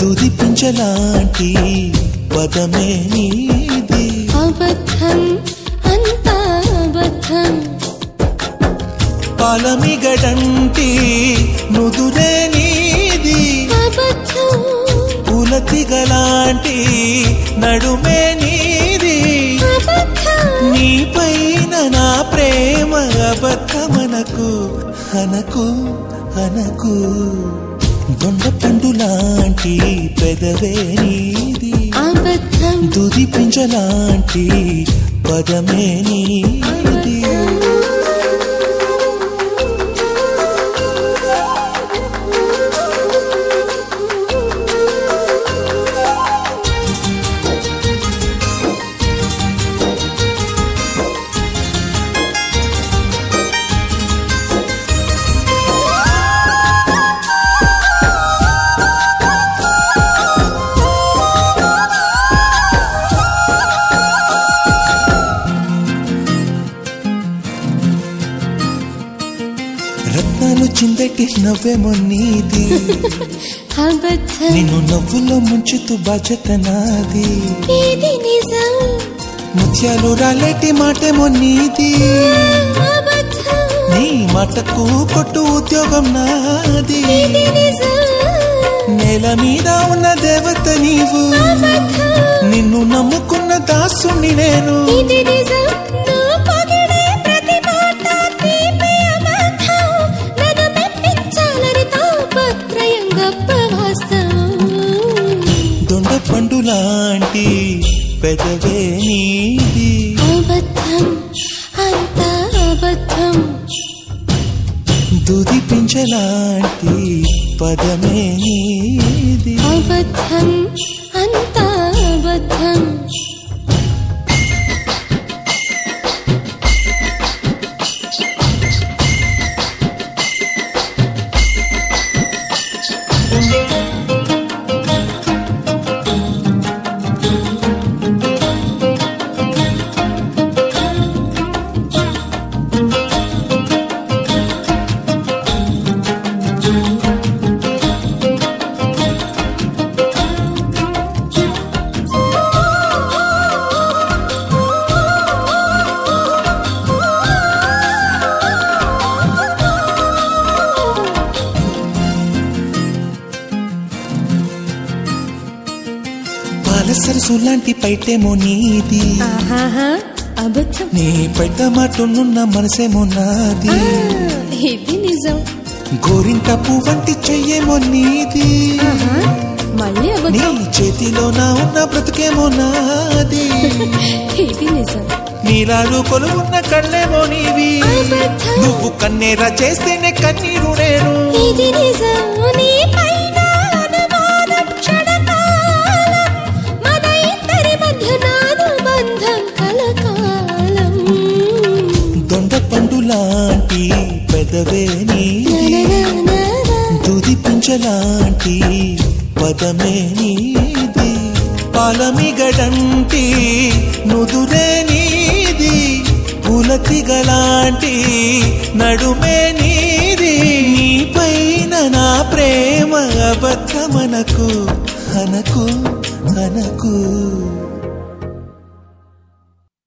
తుది పించలాంటి పదమే నీది అబద్ధం అంతా అబద్ధం పాలమిగడంటి నుదురే నీది అబద్ధం పులతిగలాంటి నడుమే నీది అబద్ధం నీపైన నా ప్రేమ అబద్ధమనకు అనకు అనకు దొండ పండులాంటి పెదవే నీది అబద్ధం దుది పింజలాంటి పదమే నీది రత్నాలు చిందటి నవ్వేమో నీది అబద్ధం నిన్ను నవ్వులో ముంచుతూ బాధ్యత నాది ఇది నిజం ముత్యాలు రాలేటి మాటేమో నీది అబద్ధం నీ మాటకు కొట్టు ఉద్యోగం నాది ఇది నిజం నేల మీద ఉన్న దేవత నీవు అబద్ధం నిన్ను నమ్ముకున్న దాసుని నేను ఇది నిజం నువ్వు పొగిడే ప్రతి మాట తీపి అబద్ధం నన్ను మెప్పించాలని తాపత్రయం గొప్ప వాస్తవం దొండ పండు లాంటి పెదవే నీది అబద్ధం అంతా అబద్ధం దుది పించలాంటి పదమే నీది అబద్ధం అంతా అబద్ధం పాలసరసు లాంటి పైటేమో నీది ఆహాహా అబద్ధం నీ పెద్ద మాటనున్న మనసేమో నాది ఆ, ఇది నిజం గోరింట పువ్వంటి చెయ్యేమో నీది ఆహా, మళ్ళీ నీ అబద్ధం చేతిలో నా ఉన్న బ్రతుకేమో నాది ఇది నిజం నీలాలు కొలువున్న కళ్ళేమో నీవి అబద్ధం నువ్వు కన్నేరా చేస్తేనే కన్నీరు నేను ఇది నిజం నీ పైన అనుమానం క్షణకాలం మన ఇద్దరి మధ్య నానుబంధం కలకాలం దొండ పండు లాంటి పెదవే నీది ననననన, దుది పించలాంటి పదమే నీది పాలమిగడంటి నుదురే నీది పులతిగలాంటి నడుమే నీది నీపైన నా ప్రేమ అబద్ధమనకు అనకు అనకు